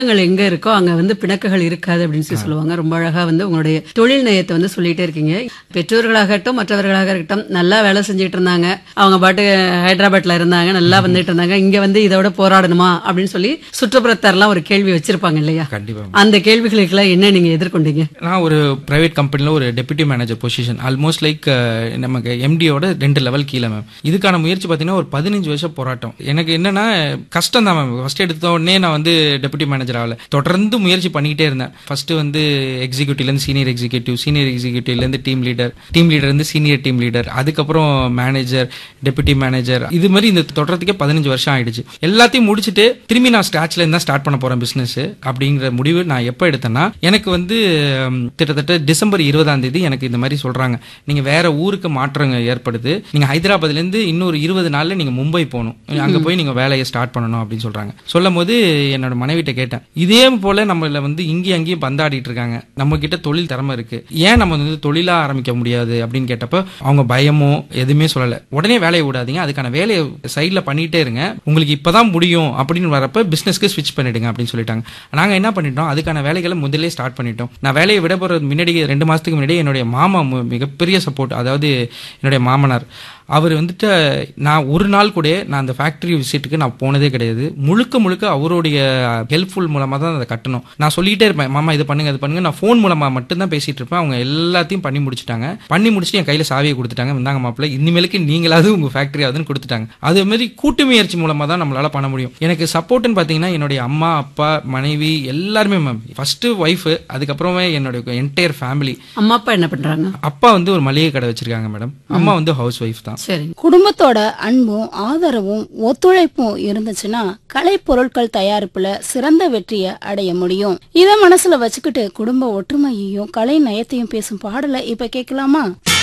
பாசங்கள் எங்க இருக்கோ அங்க வந்து பிணக்குகள் இருக்காது அப்படின்னு சொல்லி சொல்லுவாங்க ரொம்ப அழகா வந்து உங்களுடைய தொழில் நயத்தை வந்து சொல்லிட்டே இருக்கீங்க பெற்றோர்களாகட்டும் மற்றவர்களாக இருக்கட்டும் நல்லா வேலை செஞ்சுட்டு இருந்தாங்க அவங்க பாட்டு ஹைதராபாத்ல இருந்தாங்க நல்லா வந்துட்டு இருந்தாங்க இங்க வந்து இதோட போராடணுமா அப்படின்னு சொல்லி சுற்றுப்புறத்தாரெல்லாம் ஒரு கேள்வி வச்சிருப்பாங்க இல்லையா கண்டிப்பா அந்த கேள்விகளுக்கெல்லாம் என்ன நீங்க எதிர்கொண்டீங்க நான் ஒரு பிரைவேட் கம்பெனியில் ஒரு deputy manager position almost like நமக்கு எம்டியோட ரெண்டு லெவல் கீழே மேம் இதுக்கான முயற்சி பார்த்தீங்கன்னா ஒரு பதினஞ்சு வருஷம் போராட்டம் எனக்கு என்னன்னா கஷ்டம் தான் மேம் ஃபர்ஸ்ட் எடுத்த உடனே நான் வந்து டெபுட்டி மேனேஜர் ஆகல தொடர்ந்து முயற்சி பண்ணிக்கிட்டே இருந்தேன் ஃபர்ஸ்ட் வந்து எக்ஸிக்யூட்டிவ்லேருந்து சீனியர் எக்ஸிக்யூட்டிவ் சீனியர் எக்ஸிக்யூட்டிவ்லேருந்து டீம் லீடர் டீம் லீடர் இருந்து சீனியர் டீம் லீடர் அதுக்கப்புறம் மேனேஜர் டெபுட்டி மேனேஜர் இது மாதிரி இந்த தொடர்றதுக்கே பதினஞ்சு வருஷம் ஆயிடுச்சு எல்லாத்தையும் முடிச்சுட்டு திரும்பி நான் ஸ்டாச்ல இருந்தா ஸ்டார்ட் பண்ண போறேன் பிசினஸ் அப்படிங்கிற முடிவு நான் எப்போ எடுத்தேன்னா எனக்கு வந்து ம், கிட்டத்தட்ட டிசம்பர் இருபதாம் தேதி எனக்கு இந்த மாதிரி சொல்றாங்க நீங்க வேற ஊருக்கு மாற்றம் ஏற்படுது நீங்க ஹைதராபாத்ல இருந்து இன்னொரு இருபது நாள்ல நீங்க மும்பை போகணும் அங்க போய் நீங்க வேலையை ஸ்டார்ட் பண்ணணும் அப்படின்னு சொல்றாங்க சொல்லும் போது என்னோட மனைவிட்ட கேட்டேன் இதே போல நம்மள வந்து இங்கேயும் அங்கேயும் பந்தாடிட்டு இருக்காங்க நம்ம கிட்ட தொழில் திறமை இருக்கு ஏன் நம்ம வந்து தொழிலா ஆரம்பிக்க முடியாது அப்படின்னு கேட்டப்ப அவங்க பயமோ எதுவுமே சொல்லல உடனே வேலையை விடாதீங்க அதுக்கான வேலையை சைட்ல பண்ணிட்டே இருங்க உங்களுக்கு இப்பதான் முடியும் அப்படின்னு வரப்ப பிசினஸ்க்கு ஸ்விட்ச் பண்ணிடுங்க அப்படின்னு சொல்லிட்டாங்க நாங்க என்ன பண்ணிட்டோம் அதுக்கான வேலைகளை முதல்ல ஸ்டார்ட் பண்ணிட்டோம் நான் வேலையை விட போறது முன்னாடி ரெண்டு மாசத்துக்கு முன்னாடி என்னுடைய மாமா மு- மிகப்பெரிய சப்போர்ட் அதாவது என்னுடைய மாமனார் அவர் வந்துட்டு நான் ஒரு நாள் கூட நான் அந்த ஃபேக்டரி விசிட்டுக்கு நான் போனதே கிடையாது முழுக்க முழுக்க அவருடைய ஹெல்ப்ஃபுல் மூலமா தான் அதை கட்டணும் நான் சொல்லிட்டே இருப்பேன் மாமா இது பண்ணுங்க இது பண்ணுங்க நான் ஃபோன் மூலமா மட்டும்தான் பேசிட்டு இருப்பேன் அவங்க எல்லாத்தையும் பண்ணி முடிச்சிட்டாங்க பண்ணி முடிச்சுட்டு என் கையில சாவியை கொடுத்துட்டாங்க இந்தாங்க மாப்பிள்ள இனிமேலுக்கு நீங்களாவது உங்க ஃபேக்டரி ஆகுதுன்னு கொடுத்துட்டாங்க அதே மாதிரி கூட்டு முயற்சி மூலமா தான் நம்மளால பண்ண முடியும் எனக்கு சப்போர்ட்னு பாத்தீங்கன்னா என்னுடைய அம்மா அப்பா மனைவி எல்லாருமே மேம் ஃபர்ஸ்ட் ஒய்ஃப் அதுக்கப்புறமே என்னுடைய என்டையர் ஃபேமிலி அம்மா அப்பா என்ன பண்றாங்க அப்பா வந்து ஒரு மளிகை கடை வச்சிருக்காங்க மேடம் அம்மா வந்து ஹவுஸ் ஒய்ஃப் தான் சரி குடும்பத்தோட அன்பும் ஆதரவும் ஒத்துழைப்பும் இருந்துச்சுன்னா கலை பொருட்கள் தயாரிப்புல சிறந்த வெற்றியை அடைய முடியும் இத மனசுல வச்சுக்கிட்டு குடும்ப ஒற்றுமையையும் கலை நயத்தையும் பேசும் பாடலை இப்ப கேட்கலாமா